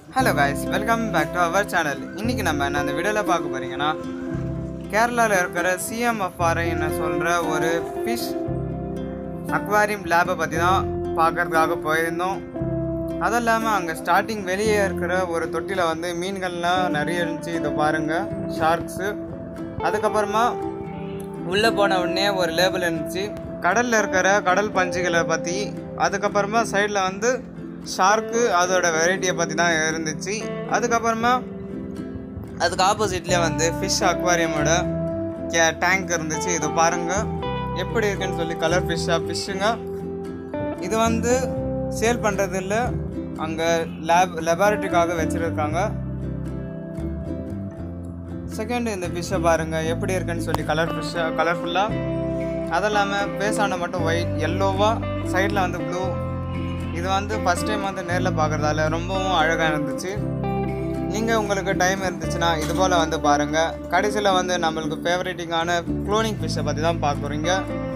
hello guys welcome back to our channel இன்றைக்கி நம்ம என்ன அந்த வீடியோவில் பார்க்க போகிறீங்கன்னா கேரளாவில் இருக்கிற சிஎம்எஃப்ஆர்ஐ என்ன சொல்கிற ஒரு ஃபிஷ் அக்வாரியம் லேபை பற்றி தான் பார்க்கறதுக்காக போயிருந்தோம் அதுவும் இல்லாமல் அங்கே ஸ்டார்டிங் வெளியே இருக்கிற ஒரு தொட்டியில் வந்து மீன்கள்லாம் நிறைய இருந்துச்சு இதை பாருங்கள் ஷார்க்ஸு அதுக்கப்புறமா உள்ளே போன உடனே ஒரு லேபிள் இருந்துச்சு கடலில் இருக்கிற கடல் பஞ்சுகளை பற்றி அதுக்கப்புறமா சைடில் வந்து ஷார்க்கு அதோட வெரைட்டியை பற்றி தான் இருந்துச்சு அதுக்கப்புறமா அதுக்கு ஆப்போசிட்லேயே வந்து ஃபிஷ் அக்வாரியமோட கே டேங்க் இருந்துச்சு இது பாருங்கள் எப்படி இருக்குன்னு சொல்லி கலர் ஃபிஷ்ஷாக ஃபிஷ்ஷுங்க இது வந்து சேல் பண்ணுறது இல்லை அங்கே லேப் லெபார்ட்டரிக்காக வச்சுருக்காங்க செகண்ட் இந்த ஃபிஷ்ஷை பாருங்கள் எப்படி இருக்குன்னு சொல்லி கலர் ஃபிஷ்ஷாக கலர்ஃபுல்லாக அது இல்லாமல் பேசான மட்டும் ஒயிட் எல்லோவாக சைடில் வந்து ப்ளூ இது வந்து ஃபஸ்ட் டைம் வந்து நேரில் பார்க்குறதால ரொம்பவும் அழகாக இருந்துச்சு நீங்கள் உங்களுக்கு டைம் இருந்துச்சுன்னா இது போல் வந்து பாருங்கள் கடைசியில் வந்து நம்மளுக்கு ஃபேவரேட்டிங்கான க்ளோனிங் ஃபிஷ்ஷை பற்றி தான் பார்க்குறீங்க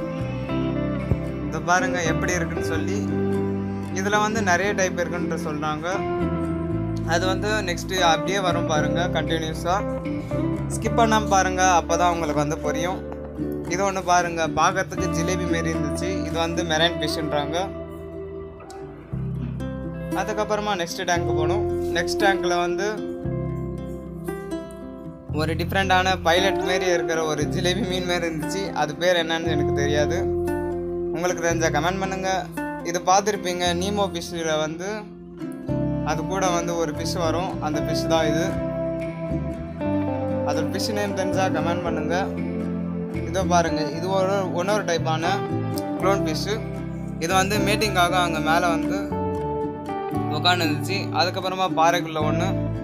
இது பாருங்கள் எப்படி இருக்குன்னு சொல்லி இதில் வந்து நிறைய டைப் இருக்குன்ற சொல்கிறாங்க அது வந்து நெக்ஸ்ட்டு அப்படியே வரும் பாருங்கள் கண்டினியூஸாக ஸ்கிப் பண்ணாமல் பாருங்கள் அப்போ தான் உங்களுக்கு வந்து புரியும் இது ஒன்று பாருங்கள் பார்க்கறதுக்கு ஜிலேபி மாரி இருந்துச்சு இது வந்து மெரைன் ஃபிஷ்ன்றாங்க அதுக்கப்புறமா நெக்ஸ்ட் டேங்க்கு போகணும் நெக்ஸ்ட் டேங்க்கில் வந்து ஒரு டிஃப்ரெண்ட்டான பைலட் மாரி இருக்கிற ஒரு ஜிலேபி மீன் மாரி இருந்துச்சு அது பேர் என்னன்னு எனக்கு தெரியாது உங்களுக்கு தெரிஞ்சால் கமெண்ட் பண்ணுங்கள் இது பார்த்துருப்பீங்க நீமோ ஃபிஷ்ஷில் வந்து அது கூட வந்து ஒரு ஃபிஷ் வரும் அந்த ஃபிஷ் தான் இது அதோட ஃபிஷ் நேம் தெரிஞ்சால் கமெண்ட் பண்ணுங்கள் இதோ பாருங்கள் இது ஒரு இன்னொரு டைப்பான க்ளோன் ஃபிஷ்ஷு இது வந்து மீட்டிங்காக அங்கே மேலே வந்து உட்காந்துருந்துச்சு அதுக்கப்புறமா பாறைக்குள்ள ஒன்று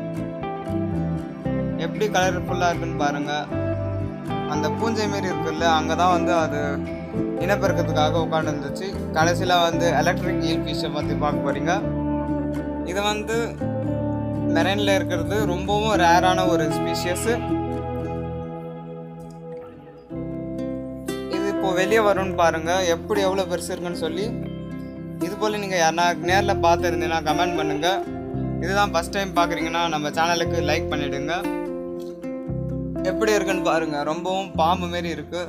எப்படி கலர்ஃபுல்லாக இருக்குன்னு பாருங்கள் அந்த பூஞ்சை மாரி இருக்குல்ல அங்கே தான் வந்து அது இனப்பெருக்கத்துக்காக உட்காந்துருந்துச்சு கடைசியில் வந்து எலக்ட்ரிக் ஈல் ஃபிஷ்ஷை பற்றி பார்க்க போகிறீங்க இது வந்து மெரைனில் இருக்கிறது ரொம்பவும் ரேரான ஒரு ஸ்பீஷியஸு இது இப்போ வெளியே வரும்னு பாருங்கள் எப்படி எவ்வளோ பெருசு இருக்குன்னு சொல்லி இது போல் நீங்கள் யாருனா நேரில் பார்த்துருந்தீங்கன்னா கமெண்ட் பண்ணுங்கள் இதுதான் ஃபஸ்ட் டைம் பார்க்குறீங்கன்னா நம்ம சேனலுக்கு லைக் பண்ணிவிடுங்க எப்படி இருக்குன்னு பாருங்கள் ரொம்பவும் பாம்பு மாரி இருக்குது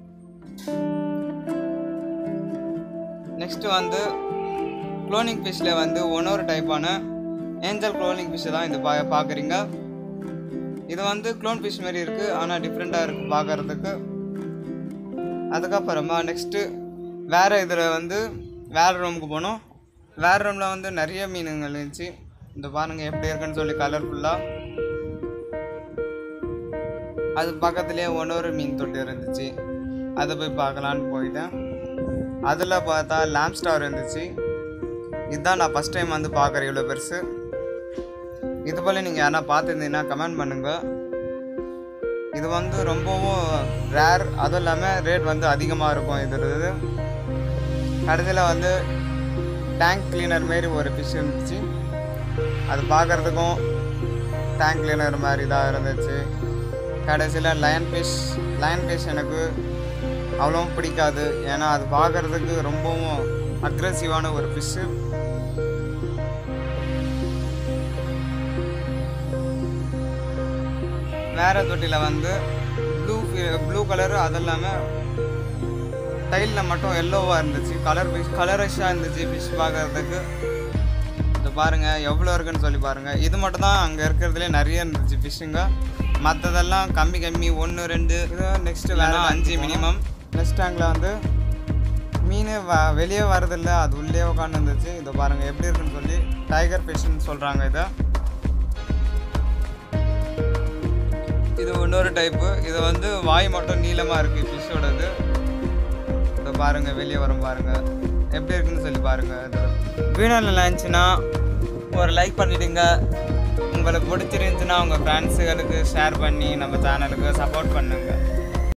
நெக்ஸ்ட்டு வந்து க்ளோனிங் ஃபிஷ்ஷில் வந்து ஒன்னொரு டைப்பான ஏஞ்சல் க்ளோனிங் ஃபிஷ்ஷை தான் இது பா பார்க்குறீங்க இது வந்து க்ளோன் ஃபிஷ் மாரி இருக்குது ஆனால் டிஃப்ரெண்ட்டாக இருக்குது பார்க்குறதுக்கு அதுக்கப்புறமா நெக்ஸ்ட்டு வேறு இதில் வந்து வேறு ரூமுக்கு போனோம் வேறு ரூமில் வந்து நிறைய மீனுங்கள் இருந்துச்சு இந்த பாருங்கள் எப்படி இருக்குன்னு சொல்லி கலர்ஃபுல்லாக அது பக்கத்துலேயே ஒன்னொரு மீன் தொட்டி இருந்துச்சு அதை போய் பார்க்கலான்னு போயிட்டேன் அதில் பார்த்தா லேம்ப் ஸ்டார் இருந்துச்சு இதுதான் நான் ஃபஸ்ட் டைம் வந்து பார்க்குறேன் இவ்வளோ பெருசு இது போல் நீங்கள் யாரா பார்த்துருந்தீங்கன்னா கமெண்ட் பண்ணுங்கள் இது வந்து ரொம்பவும் ரேர் அதுவும் இல்லாமல் ரேட் வந்து அதிகமாக இருக்கும் இது கடைசியில் வந்து டேங்க் கிளீனர் மாரி ஒரு ஃபிஷ் இருந்துச்சு அது பார்க்குறதுக்கும் டேங்க் கிளீனர் மாதிரி தான் இருந்துச்சு கடைசியில் லயன் ஃபிஷ் லயன் ஃபிஷ் எனக்கு அவ்வளோவும் பிடிக்காது ஏன்னா அது பார்க்குறதுக்கு ரொம்பவும் அக்ரெசிவான ஒரு ஃபிஷ்ஷு வேறு தொட்டியில் வந்து ப்ளூ ப்ளூ கலரு அது இல்லாமல் டைலில் மட்டும் எல்லோவாக இருந்துச்சு கலர் ஃபிஷ் கலரிஷாக இருந்துச்சு ஃபிஷ் பார்க்குறதுக்கு இது பாருங்கள் எவ்வளோ இருக்குன்னு சொல்லி பாருங்கள் இது மட்டும் தான் அங்கே இருக்கிறதுலே நிறைய இருந்துச்சு ஃபிஷ்ஷுங்க மற்றதெல்லாம் கம்மி கம்மி ஒன்று ரெண்டு இது நெக்ஸ்ட்டு வேறு அஞ்சு மினிமம் நெக்ஸ்ட் டேங்கில் வந்து மீன் வ வெளியே வரதில்ல அது உள்ளே உட்காந்து இருந்துச்சு இதை பாருங்கள் எப்படி இருக்குன்னு சொல்லி டைகர் ஃபிஷ்னு சொல்கிறாங்க இதை இது இன்னொரு டைப்பு இது வந்து வாய் மட்டும் நீளமாக இருக்குது ஃபிஷ்ஷோடது இதை பாருங்கள் வெளியே வரும் பாருங்கள் எப்படி இருக்குன்னு சொல்லி பாருங்கள் இது வீடியோ நல்லா இருந்துச்சுன்னா ஒரு லைக் பண்ணிவிடுங்க உங்களுக்கு பிடிச்சிருந்துச்சுன்னா உங்கள் ஃப்ரெண்ட்ஸுகளுக்கு ஷேர் பண்ணி நம்ம சேனலுக்கு சப்போர்ட் பண்ணுங்கள்